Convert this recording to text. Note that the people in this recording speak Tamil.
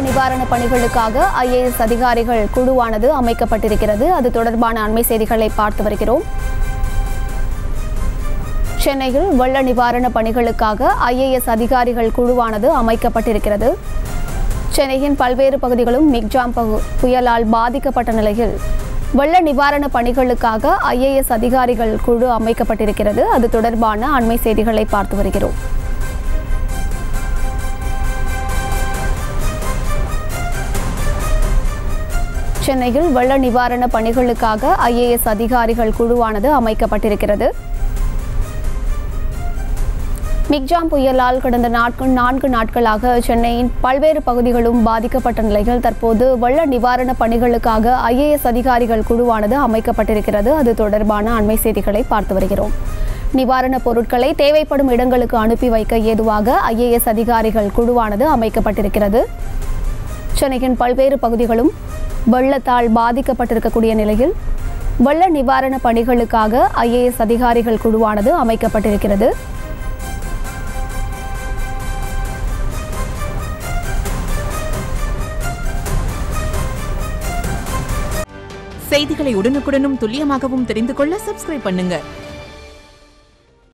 நிவாரண பணிகளுக்காக ஐஏஎஸ் அதிகாரிகள் குழுவானது அமைக்கப்பட்டிருக்கிறது அது தொடர்பான அண்மை செய்திகளை பார்த்து வருகிறோம் சென்னையில் வெள்ள நிவாரண பணிகளுக்காக ஐஏஎஸ் அதிகாரிகள் குழுவானது அமைக்கப்பட்டிருக்கிறது சென்னையின் பல்வேறு பகுதிகளும் மிக்ஜாம் பகு- புயலால் பாதிக்கப்பட்ட நிலையில் வெள்ள நிவாரண பணிகளுக்காக ஐஏஎஸ் அதிகாரிகள் குழு அமைக்கப்பட்டிருக்கிறது அது தொடர்பான அண்மை செய்திகளை பார்த்து வருகிறோம் சென்னையில் வெள்ள நிவாரண பணிகளுக்காக ஐஏஎஸ் அதிகாரிகள் குழுவானது அமைக்கப்பட்டிருக்கிறது மிக்ஜாம் புயலால் கடந்த நாட்கள் நான்கு நாட்களாக சென்னையின் பல்வேறு பகுதிகளும் பாதிக்கப்பட்ட நிலையில் தற்போது வெள்ள நிவாரண பணிகளுக்காக ஐஏஎஸ் அதிகாரிகள் குழுவானது அமைக்கப்பட்டிருக்கிறது அது தொடர்பான அண்மை செய்திகளை பார்த்து வருகிறோம் நிவாரணப் பொருட்களை தேவைப்படும் இடங்களுக்கு அனுப்பி வைக்க ஏதுவாக ஐஏஎஸ் அதிகாரிகள் குழுவானது அமைக்கப்பட்டிருக்கிறது சென்னையின் பல்வேறு பகுதிகளும் வெள்ளத்தால் பாதிக்கப்பட்டிருக்கக்கூடிய நிலையில் வெள்ள நிவாரண பணிகளுக்காக ஐஏஎஸ் அதிகாரிகள் குழுவானது அமைக்கப்பட்டிருக்கிறது செய்திகளை உடனுக்குடனும் துல்லியமாகவும் தெரிந்து கொள்ள சப்ஸ்கிரைப் பண்ணுங்க